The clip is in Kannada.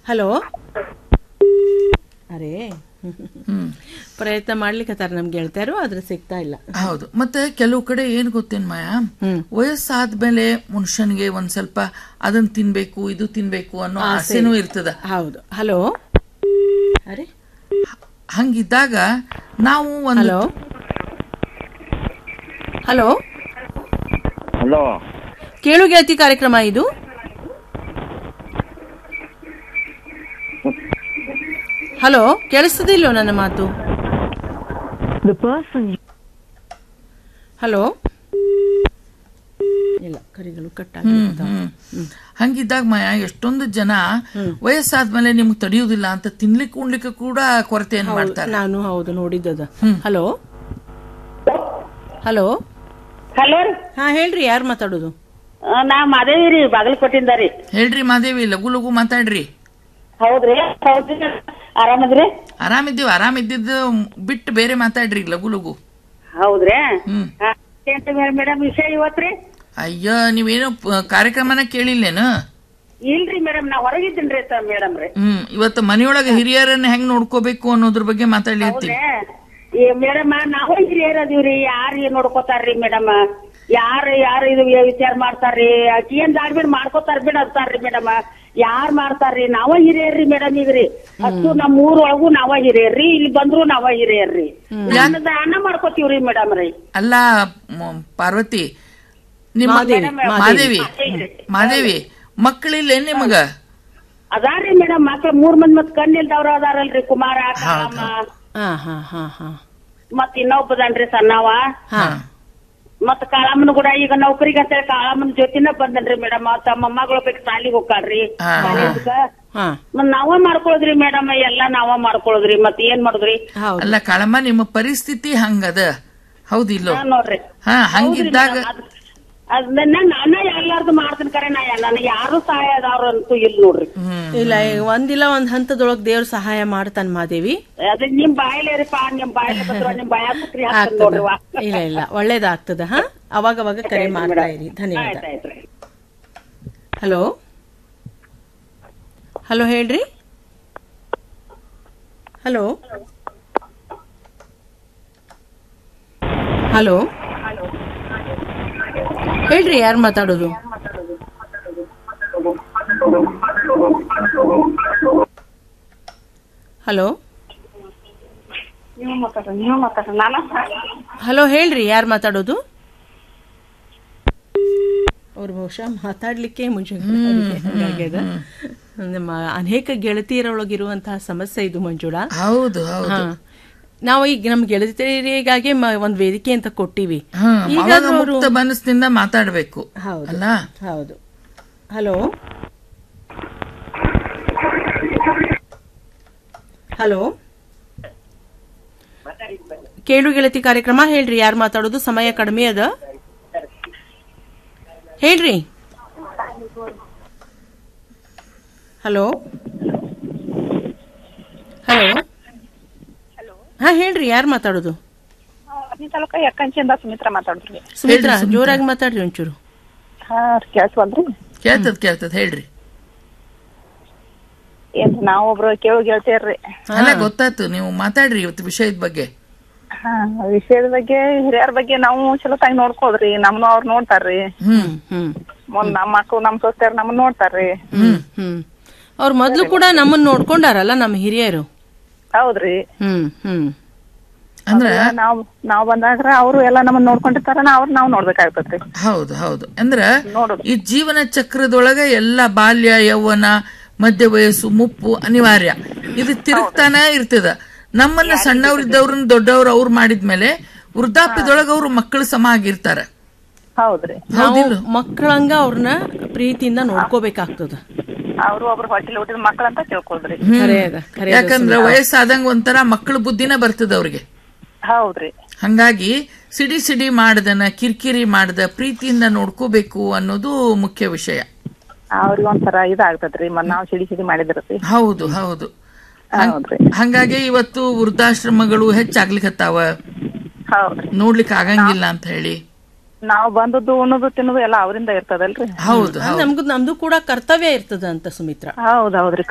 ಹಲೋ ಅರೇ ಹ್ಮ್ ಪ್ರಯತ್ನ ಮಾಡ್ಲಿಕ್ಕತ್ತಾರ ನಮ್ಗೆ ಗೆಳತಿಯರು ಆದ್ರೆ ಸಿಗ್ತಾ ಇಲ್ಲ ಹೌದು ಮತ್ತೆ ಕೆಲವು ಕಡೆ ಏನ್ ಗೊತ್ತೇನ್ ಮಾಯಾ ವಯಸ್ಸಾದ್ಮೇಲೆ ಮನುಷ್ಯನಿಗೆ ಒಂದ್ ಸ್ವಲ್ಪ ಅದನ್ನ ತಿನ್ಬೇಕು ಇದು ತಿನ್ಬೇಕು ಅನ್ನೋ ಆಸೆನೂ ಇರ್ತದ ಹೌದು ಹಲೋ ಅರೆ ಹಂಗಿದ್ದಾಗ ನಾವು ಒಂದು ಹಲೋ ಹಲೋ ಹಲೋ ಕೇಳು ಗೆಳತಿ ಕಾರ್ಯಕ್ರಮ ಇದು ಹಲೋ ಕೇಳಿಸ್ತದಿಲ್ಲೋ ನನ್ನ ಮಾತು ಹಲೋ ಇಲ್ಲ ಕರಿಗಳು ಕಟ್ ಹ್ಮ್ ಹ್ಮ್ ಹಂಗಿದ್ದಾಗ ಮಾಯ ಎಷ್ಟೊಂದು ಜನ ವಯಸ್ಸಾದ್ಮೇಲೆ ನಿಮ್ಗೆ ತಡೆಯುವುದಿಲ್ಲ ಅಂತ ತಿನ್ಲಿಕ್ಕೆ ಉಣ್ಲಿಕ್ಕೆ ಕೂಡ ಕೊರತೆಯನ್ನು ಮಾಡ್ತಾರೆ ನಾನು ಹೌದು ನೋಡಿದ್ದದ ಹಲೋ ಹಲೋ ಹಲೋ ರೀ ಹಾ ಹೇಳ್ರಿ ಯಾರು ಮಾತಾಡೋದು ಆ, ನಾ ಮಾದೇವಿ ರೀ ಬಾಗಲಕೋಟಿಂದ ರೀ ಹೇಳ್ರಿ ಮಾದೇವಿ ಲಘು ಲಘು ಮಾತಾಡ್ರಿ ಹೌದ್ರಿ ಹೌದ್ರಿ ಆರಾಮದ್ರಿ ಆರಾಮಿದ್ದೀವಿ ಆರಾಮಿದ್ದಿದ್ದು ಬಿಟ್ಟು ಬೇರೆ ಮಾತಾಡ್ರಿ ಲಘು ಲಘು ಹೌದ್ರಿ ಹ್ಮ್ ಮೇಡಮ್ ವಿಷಯ ಇವತ್ರಿ ಅಯ್ಯೋ ನೀವೇನು ಪ- ಕಾರ್ಯಕ್ರಮನ ಕೇಳಿಲ್ಲೇನು ಇಲ್ರಿ ಮೇಡಮ್ ನಾ ಹೊರಗಿದ್ದೀನ್ರಿ ಮೇಡಮ್ ರೀ ಹ್ಮ್ ಇವತ್ತು ಮನೆಯೊಳಗೆ ಹಿರಿಯರನ್ನ ಹೆಂಗ್ ನೋಡ್ಕೋಬೇಕು ಅನ್ನೋದ್ರ ಬಗ್ಗೆ ಮಾತಾಡ್ಲಿರ್ತೀವಿ ಈ ಮೇಡಮ್ ನಾವು ಹಿರಿಯರ್ ಅದೀವ್ರಿ ಯಾರ್ ಏನ್ ನೋಡ್ಕೋತಾರ್ರಿ ಮೇಡಮ್ ಯಾರ್ ಯಾರು ಇದು ವಿಚಾರ ಮಾಡ್ತಾರ್ರಿ ಆಕಿ ಏನ್ ದಾಡ್ ಬಿಡ್ ಮಾಡ್ಕೋತಾರ ಬಿಡ್ ಅಂತಾರ್ರಿ ಮೇಡಮ್ ಯಾರ್ ಮಾಡ್ತಾರ್ರಿ ನಾವ ಹಿರಿಯರ್ರಿ ಮೇಡಮ್ ಈಗ್ರಿ ಅಷ್ಟು ನಮ್ ಊರ್ ಒಳಗು ನಾವ ಹಿರಿಯರ್ರಿ ಇಲ್ಲಿ ಬಂದ್ರು ನಾವ ಹಿರಿಯರ್ರಿ ನಾನು ದಾನ ಮಾಡ್ಕೋತೀವ್ರಿ ಮೇಡಮ್ ರೀ ಅಲ್ಲ ಮ- ಪಾರ್ವತಿ ನಿಮ್ಮ ಮಾದೇವಿ, ಮಾದೇವಿ ಮಾದೇವಿ ಮಕ್ಕಳಿಲ್ಲ ನಿಮಗ ಅದಾರ್ರಿ ಮೇಡಮ್ ಮಕ್ಳು ಮೂರ್ ಮಂದಿ ಮತ್ ಕಣ್ಣಿಲ್ದವ್ರ ಅದಾರಲ್ರಿ ಕುಮಾರ ಕಾಳಮ್ಮ ಹಾ ಹಾ ಹಾ ಹಾ ಮತ್ ಇನ್ನೊಬ್ಬದನ್ರಿ ಸಣ್ಣವ ಹಾ ಮತ್ ಕಾಳಮ್ಮನ ಕೂಡ ಈಗ ನೌಕರಿಗೆ ಅಂತ ಹೇಳಿ ಕಾಳಮ್ಮನ ಜೊತೆನ ಬಂದನ್ರಿ ಮೇಡಮ್ ತಮ್ಮ ಮೊಮ್ಮಗಳು ಬೇಕು ಸಾಲಿಗೆ ಹೋಗ್ಕಾಳ್ರಿ ಹಾ. ಕಾಲೇಜ್ಗ. ಹಾ ಮತ್ ನಾವ ಮಾಡ್ಕೊಳ್ಳೋದ್ರಿ ಮೇಡಮ್ ಎಲ್ಲಾ ನಾವ ಮಾಡ್ಕೊಳ್ಳೋದ್ರಿ ಮತ್ ಏನ್ ಮಾಡುದ್ರಿ ಹೌದು ಅಲ್ಲ ಕಾಳಮ್ಮ ನಿಮ್ಮ ಪರಿಸ್ಥಿತಿ ಹಂಗದ ಹೌದಿಲ್ಲೋ ಹಾ, ನೋಡ್ರಿ ಹಾ ಹಂಗಿದ್ದಾಗ ಅದನ್ನ ನಾನ ಎಲ್ಲಾರ್ದು ಮಾಡ್ತೀನಿ ಕರೆ ನಾ ನನಗೆ ಯಾರು ಸಹಾಯ ಅದಾವ್ರ ಅಂತೂ ಇಲ್ಲ ನೋಡ್ರಿ ಹ್ಮ್ ಇಲ್ಲ ಈಗ ಒಂದಿಲ್ಲ ಒಂದ್ ಹಂತದೊಳಗ್ ದೇವ್ರ ಸಹಾಯ ಮಾಡ್ತಾನ ಮಾದೇವಿ ಅದ ನಿಮ್ ಬಾಯಲೇರಿಪ್ಪ ನಿಮ್ ಬಾಯಲೆ ಬದ್ರ ನಿಮ್ ಬಾಯ ಕುತ್ರಿ ಹಾಕ್ತಾನ ಆಗ್ತದ ನೋಡ್ರಿ ವಾ. ಇಲ್ಲ ಇಲ್ಲ ಒಳ್ಳೇದಾಗ್ತದ ಹಾ ಅವಾಗ ಅವಾಗ ಕರೆ ಮಾಡ್ತಾ ಇರಿ ಧನ್ಯವಾದ ಆಯ್ತಾಯ್ತ್ರಿ ಹಲೋ ಹಲೋ ಹೇಳ್ರಿ ಹಲೋ ಹಲೋ ಹೇಳ್ರಿ ಯಾರು ಮಾತಾಡೋದು ಹಲೋ ನೀವು ಮಾತಾಡ್ರಿ ನೀವು ಮಾತಾಡ್ರಿ ನಾನ ಹಲೋ ಹೇಳ್ರಿ ಯಾರು ಮಾತಾಡೋದು ಅವ್ರು ಬಹುಶಃ ಮಾತಾಡ್ಲಿಕ್ಕೆ ಮುಂಚೆ ಹಂಗಾಗ್ಯದ ನಮ್ಮ ಅನೇಕ ಗೆಳತಿಯರೊಳಗಿರುವಂತಹ ಸಮಸ್ಯೆ ಇದು ಮಂಜುಳಾ ಹೌದು ಹೌದು ಹಾ. ನಾವು ಈಗ ನಮ್ ಗೆಳತಿಯರಿಗಾಗಿ ಮ- ಒಂದ್ ವೇದಿಕೆ ಅಂತ ಕೊಟ್ಟಿವಿ ಹ್ಮ್ ಈಗ ಅವಾಗ ಅವರು ಮುಕ್ತ ಮನಸ್ಸಿನಿಂದ ಮಾತಾಡ್ಬೇಕು ಹೌದು ಅಲ್ಲ ಹೌದು ಹಲೋ ಹಲೋ ಕೇಳು ಗೆಳತಿ ಕಾರ್ಯಕ್ರಮ ಹೇಳ್ರಿ ಯಾರು ಮಾತಾಡೋದು ಸಮಯ ಕಡಿಮೆ ಅದ ಹೇಳ್ರಿ ಹಲೋ ಹಲೋ ಹಾ ಹೇಳ್ರಿ ಯಾರು ಮಾತಾಡೋದು ತಾಲೂಕ ಯಕ್ಕಂಚಿಂದ ಸುಮಿತ್ರಾ ಮಾತಾಡಿದ್ರಿ ಸುಮಿತ್ರಾ ಜೋರಾಗಿ ಮಾತಾಡ್ರಿ ಒಂಚೂರು ಹಾ ಕೇಳಿಸ್ವಲ್ರಿ ಕೇಳ್ತದ ಕೇಳ್ತದ ಹೇಳ್ರಿ ಏನ್ ನಾವೊಬ್ರು ಕೇಳು ಗೆಳ್ತೀರ್ರಿ ಅಲ್ಲ ಗೊತ್ತಾಯ್ತು ನೀವು ಮಾತಾಡ್ರಿ ಇವತ್ತು ವಿಷಯದ ಬಗ್ಗೆ ಹಾ ವಿಷಯದ ಬಗ್ಗೆ ಹಿರಿಯರ ಬಗ್ಗೆ ನಾವು ಚಲೋ ತಾಯಿ ನೋಡ್ಕೋದ್ರಿ ನಮ್ನು ಅವ್ರು ನೋಡ್ತಾರ್ರಿ ಹ್ಮ್ ಹ್ಮ್ ಮುಂದ್ ನಮ್ ಮಕ್ಳು ನಮ್ ಸೊಸ್ತೆಯರ್ ನಮ್ಮನ್ ನೋಡ್ತಾರ್ರಿ ಹ್ಮ್ ಹ್ಮ್ ಅವ್ರ ಮೊದ್ಲು ಕೂಡ ನಮ್ಮನ್ನ ನೋಡ್ಕೊಂಡಾರಲ್ಲ ನಮ್ಮ ಹಿರಿಯರು ಹೌದ್ರಿ ಹ್ಮ್ ಹ್ಮ್ ಅಂದ್ರ ನಾವ್ ನಾವ್ ಬಂದಾಗ ಅವ್ರು ಎಲ್ಲಾ ನಮ್ಮನ್ ನೋಡ್ಕೊಂಡಿರ್ತಾರ ಅವ್ರ ನಾವ್ ನೋಡ್ಬೇಕಾಗ್ತತ್ರಿ ಹೌದು ಹೌದು ಅಂದ್ರ ನೋಡುದು. ಈ ಜೀವನ ಚಕ್ರದೊಳಗ ಎಲ್ಲ ಬಾಲ್ಯ ಯೌವನ ಮಧ್ಯ ವಯಸ್ಸು ಮುಪ್ಪು ಅನಿವಾರ್ಯ ಇದು ತಿರುಗ್ತಾನ ಇರ್ತದ ನಮ್ಮನ್ನ ಸಣ್ಣವ್ರಿದ್ದವ್ರನ್ನ ದೊಡ್ಡವ್ರು ಅವ್ರು ಮಾಡಿದ್ಮೇಲೆ ವೃದ್ಧಾಪ್ಯದೊಳಗ ಅವ್ರು ಮಕ್ಕಳು ಸಮ ಆಗಿರ್ತಾರ ಹೌದ್ರಿ ನಾವು ಮಕ್ಕಳಂಗ ಅವ್ರನ್ನ ಪ್ರೀತಿಯಿಂದ ನೋಡ್ಕೋಬೇಕಾಗ್ತದ ಅವ್ರು ಒಬ್ರು ಹೊಟ್ಟಿಲ್ ಹುಟ್ಟಿದ ಮಕ್ಳಂತ ತಿಳ್ಕೊಳ್ರಿ ಖರೆ ಅದ ಖರೆ ಅದ ಯಾಕಂದ್ರ ವಯಸ್ಸಾದಂಗ ಒಂಥರ ಮಕ್ಕಳ ಬುದ್ಧಿನ ಬರ್ತದ ಅವ್ರಿಗೆ ಹೌದ್ರಿ ಹಂಗಾಗಿ ಸಿಡಿ ಸಿಡಿ ಮಾಡ್ದನ ಕಿರಿಕಿರಿ ಮಾಡ್ದ ಪ್ರೀತಿಯಿಂದ ನೋಡ್ಕೋಬೇಕು ಅನ್ನೋದು ಮುಖ್ಯ ವಿಷಯ ಅವ್ರಿಗೆ ಒಂಥರ ಇದಾಗ್ತದ್ರಿ ಮತ್ ನಾವ್ ಸಿಡಿ ಸಿಡಿ ಮಾಡಿದ್ರಿ ಹೌದು ಹೌದು ಹಂಗ್- ಹೌದ್ರಿ ಹಂಗಾಗಿ ಇವತ್ತು ವೃದ್ಧಾಶ್ರಮಗಳು ಹೆಚ್ಚಾಗ್ಲಿಕತ್ತಾವ ಹೌದ್ರಿ ನೋಡ್ಲಿಕ್ಕೆ ಆಗಂಗಿಲ್ಲ ಅಂತ ಹೇಳಿ ನಾವ್ ಬಂದದ್ದು ಉಣ್ಣೋದು ತಿನ್ನೋದು ಎಲ್ಲ ಅವರಿಂದ ಇರ್ತದಲ್ರಿ ಹೌದು ಹೌದು ನಮ್ದು ನಮ್ದು ಕೂಡ ಕರ್ತವ್ಯ ಇರ್ತದ ಅಂತ ಸುಮಿತ್ರಾ ಹೌದ್ ಹೌದ್ರಿ